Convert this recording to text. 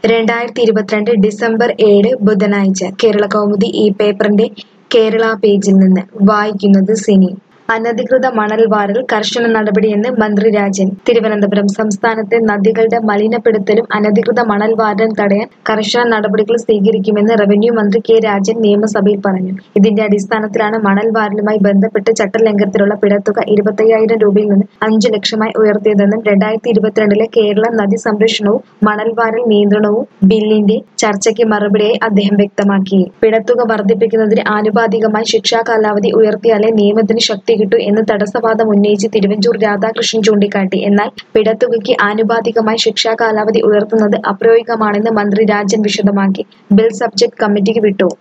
രണ്ടായിരത്തി ഇരുപത്തിരണ്ട് ഡിസംബർ ഏഴ് ബുധനാഴ്ച കേരള കൗമുദി ഈ പേപ്പറിന്റെ കേരള പേജിൽ നിന്ന് വായിക്കുന്നത് സിനി അനധികൃത മണൽ വാരൽ കർശന നടപടിയെന്ന് മന്ത്രി രാജൻ തിരുവനന്തപുരം സംസ്ഥാനത്തെ നദികളുടെ മലിനപ്പെടുത്തലും അനധികൃത മണൽ വാരലും തടയാൻ കർശന നടപടികൾ സ്വീകരിക്കുമെന്ന് റവന്യൂ മന്ത്രി കെ രാജൻ നിയമസഭയിൽ പറഞ്ഞു ഇതിന്റെ അടിസ്ഥാനത്തിലാണ് മണൽ വാരലുമായി ബന്ധപ്പെട്ട് ചട്ടലംഘനത്തിലുള്ള പിഴത്തുക ഇരുപത്തയ്യായിരം രൂപയിൽ നിന്ന് അഞ്ചു ലക്ഷമായി ഉയർത്തിയതെന്നും രണ്ടായിരത്തി ഇരുപത്തിരണ്ടിലെ കേരള നദി സംരക്ഷണവും മണൽ വാരൽ നിയന്ത്രണവും ബില്ലിന്റെ ചർച്ചയ്ക്ക് മറുപടിയായി അദ്ദേഹം വ്യക്തമാക്കി പിഴത്തുക വർദ്ധിപ്പിക്കുന്നതിന് ആനുപാതികമായി ശിക്ഷാ കാലാവധി ഉയർത്തിയാലേ നിയമത്തിന് ശക്തി കിട്ടൂ എന്ന് തടസ്സവാദം ഉന്നയിച്ച് തിരുവഞ്ചൂർ രാധാകൃഷ്ണൻ ചൂണ്ടിക്കാട്ടി എന്നാൽ പിഴത്തുകയ്ക്ക് ആനുപാതികമായി ശിക്ഷാ കാലാവധി ഉയർത്തുന്നത് അപ്രായോഗികമാണെന്ന് മന്ത്രി രാജൻ വിശദമാക്കി ബിൽ സബ്ജക്ട് കമ്മിറ്റിക്ക് വിട്ടു